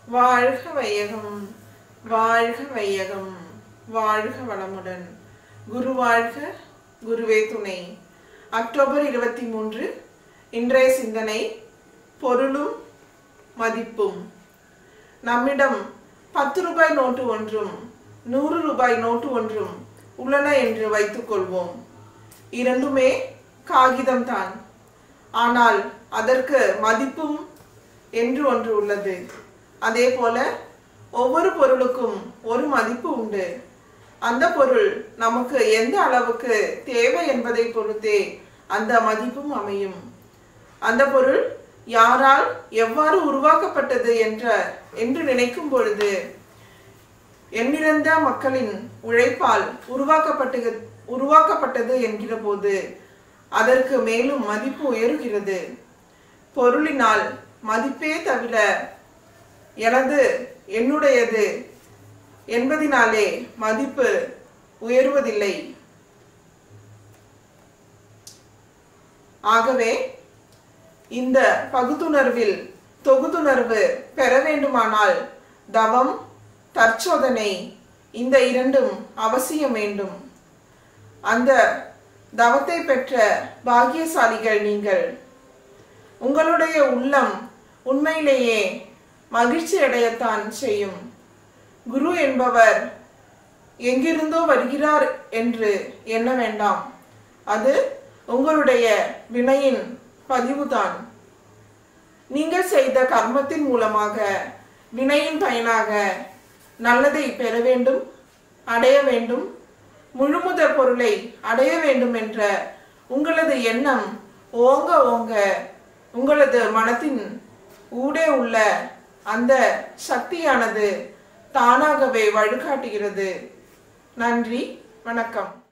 வாழ்க வையகம் வாழ்க வையகம் வாழ்க வளமுடன் குரு வாழ்க குருவே துணை அக்டோபர் இருபத்தி மூன்று இன்றைய சிந்தனை பொருளும் மதிப்பும் நம்மிடம் பத்து ரூபாய் நோட்டு ஒன்றும் நூறு ரூபாய் நோட்டு ஒன்றும் உள்ளன என்று வைத்துக்கொள்வோம் இரண்டுமே காகிதம்தான் ஆனால் அதற்கு மதிப்பும் என்று ஒன்று உள்ளது அதே போல ஒவ்வொரு பொருளுக்கும் ஒரு மதிப்பு உண்டு அந்த பொருள் நமக்கு எந்த அளவுக்கு தேவை என்பதை பொறுத்தே அந்த மதிப்பும் அமையும் அந்த பொருள் யாரால் எவ்வாறு உருவாக்கப்பட்டது என்ற என்று நினைக்கும் பொழுது எண்ணிறந்த மக்களின் உழைப்பால் உருவாக்கப்பட்டு உருவாக்கப்பட்டது என்கிற போது அதற்கு மேலும் மதிப்பு உயருகிறது பொருளினால் மதிப்பே தவிர எனது என்னுடையது என்பதினாலே மதிப்பு உயர்வதில்லை ஆகவே இந்த பகுத்துணர்வில் தொகுத்துணர்வு பெற வேண்டுமானால் தவம் தற்சோதனை இந்த இரண்டும் அவசியம் வேண்டும் அந்த தவத்தை பெற்ற பாக்கியசாலிகள் நீங்கள் உங்களுடைய உள்ளம் உண்மையிலேயே மகிழ்ச்சி அடையத்தான் செய்யும் குரு என்பவர் எங்கிருந்தோ வருகிறார் என்று எண்ண வேண்டாம் அது உங்களுடைய வினையின் பதிவுதான் நீங்கள் செய்த கர்மத்தின் மூலமாக வினையின் பயனாக நல்லதை பெற வேண்டும் அடைய வேண்டும் முழுமுத பொருளை அடைய வேண்டும் என்ற உங்களது எண்ணம் ஓங்க ஓங்க உங்களது மனத்தின் ஊடே உள்ள அந்த சக்தியானது தானாகவே வழிகாட்டுகிறது நன்றி வணக்கம்